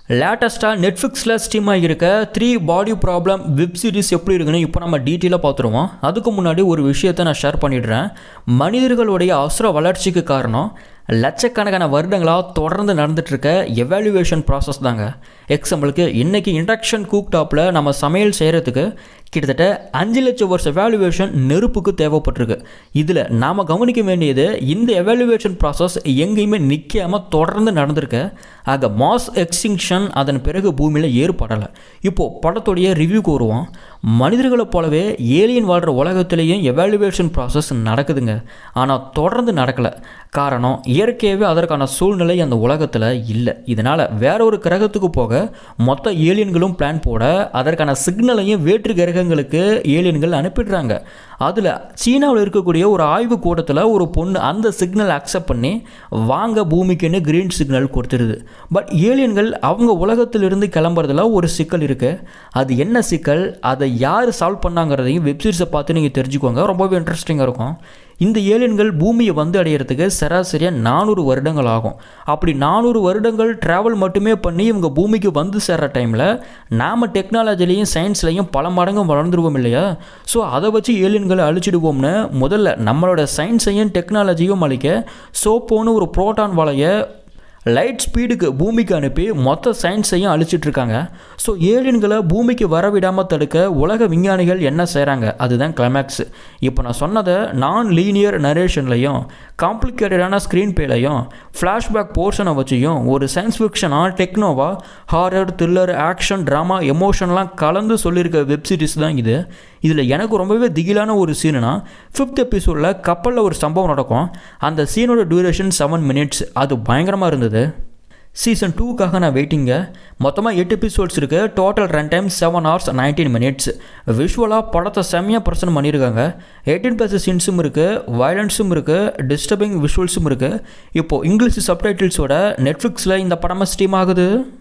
லேட்டஸ்ட்டாக நெட்ஃப்ளிக்ஸில் ஸ்ட்ரீம் ஆகியிருக்க three body problem web series எப்படி இருக்குன்னு இப்போ நம்ம டீட்டெயிலாக பார்த்துருவோம் அதுக்கு முன்னாடி ஒரு விஷயத்தை நான் ஷேர் பண்ணிடுறேன் மனிதர்களுடைய அவசர வளர்ச்சிக்கு காரணம் லட்சக்கணக்கான வருடங்களாக தொடர்ந்து நடந்துட்டு இருக்க எவாலுவேஷன் ப்ராசஸ் தாங்க எக்ஸாம்பிளுக்கு இன்றைக்கி இண்டக்ஷன் குக் டாப்பில் நம்ம சமையல் செய்கிறதுக்கு கிட்டத்தட்ட அஞ்சு லட்சம் வருஷம் எவாலுவேஷன் நெருப்புக்கு தேவைப்பட்டிருக்கு இதில் நாம் கவனிக்க வேண்டியது இந்த எவாலுவேஷன் ப்ராசஸ் எங்கேயுமே நிற்காமல் தொடர்ந்து நடந்திருக்கு ஆக மாஸ் எக்ஸ்டிங்ஷன் அதன் பிறகு பூமியில் ஏற்படலை இப்போது படத்துடைய ரிவ்யூக்கு வருவோம் மனிதர்களைப் போலவே ஏலியன் வாழ்கிற உலகத்திலேயும் எவாலுவேஷன் ப்ராசஸ் நடக்குதுங்க ஆனால் தொடர்ந்து நடக்கலை காரணம் இயற்கையாகவே அதற்கான சூழ்நிலை அந்த உலகத்தில் இல்லை இதனால் வேற ஒரு கிரகத்துக்கு போக மொத்த ஏலியன்களும் பிளான் போட அதற்கான சிக்னலையும் வேற்று கிரகங்களுக்கு ஏலியன்கள் அனுப்பிடுறாங்க அதில் சீனாவில் இருக்கக்கூடிய ஒரு ஆய்வு கூட்டத்தில் ஒரு பொண்ணு அந்த சிக்னல் அக்செப்ட் பண்ணி வாங்க பூமிக்குன்னு க்ரீன் சிக்னல் கொடுத்துருது பட் ஏலியன்கள் அவங்க உலகத்திலிருந்து கிளம்புறதுல ஒரு சிக்கல் இருக்குது அது என்ன சிக்கல் அதை யார் சால்வ் பண்ணாங்கிறதையும் வெப்சீரிஸை பார்த்து நீங்கள் தெரிஞ்சுக்கோங்க ரொம்பவே இன்ட்ரெஸ்டிங்காக இருக்கும் இந்த ஏலியன்கள் பூமியை வந்து அடையிறதுக்கு சராசரியாக நானூறு வருடங்கள் ஆகும் அப்படி நானூறு வருடங்கள் ட்ராவல் மட்டுமே பண்ணி இவங்க பூமிக்கு வந்து சேர்ற டைமில் நாம் டெக்னாலஜிலையும் சயின்ஸ்லையும் பல மடங்கு வளர்ந்துருவோம் இல்லையா ஸோ அதை வச்சு ஏலியன்களை அழிச்சிடுவோம்னு முதல்ல நம்மளோட சயின்ஸையும் டெக்னாலஜியும் அழிக்க சோப்போன்னு ஒரு புரோட்டான் வலையை லைட் ஸ்பீடுக்கு பூமிக்கு அனுப்பி மொத்த சயின்ஸையும் அழிச்சிட்ருக்காங்க ஸோ ஏலியன்களை பூமிக்கு வரவிடாமல் தடுக்க உலக விஞ்ஞானிகள் என்ன செய்கிறாங்க அதுதான் கிளைமேக்ஸ் இப்போ நான் சொன்னதை நான் லீனியர் நரேஷன்லையும் காம்ப்ளிகேட்டடான ஸ்க்ரீன் பேலையும் ஃப்ளாஷ்பேக் போர்ஷனை வச்சியும் ஒரு சயின்ஸ் ஃபிக்ஷனாக டெக்னோவா ஹாரர் த்ரில்லர் ஆக்ஷன் ட்ராமா எமோஷன்லாம் கலந்து சொல்லியிருக்க வெப் சீரிஸ் தான் இது இதில் எனக்கு ரொம்பவே திகிலான ஒரு சீனுனா ஃபிஃப்த் எபிசோடில் கப்பலில் ஒரு சம்பவம் நடக்கும் அந்த சீனோட டியூரேஷன் செவன் மினிட்ஸ் அது பயங்கரமாக இருந்தது சீசன் டூக்காக நான் வெயிட்டிங்க மொத்தமாக எட்டு எபிசோட்ஸ் இருக்குது total run time seven hours nineteen minutes விஷுவலாக படத்தை செம்மையாக பர்சன் பண்ணியிருக்காங்க எயிட்டீன் ப்ளஸ் சீன்ஸும் இருக்குது வயலன்ஸும் இருக்குது டிஸ்டர்பிங் விஷுவல்ஸும் இருக்குது இப்போது இங்கிலீஷ் சப்டைட்டில்ஸோட நெட்ஃப்ளிக்ஸில் இந்த படமாக ஸ்ட்ரீம் ஆகுது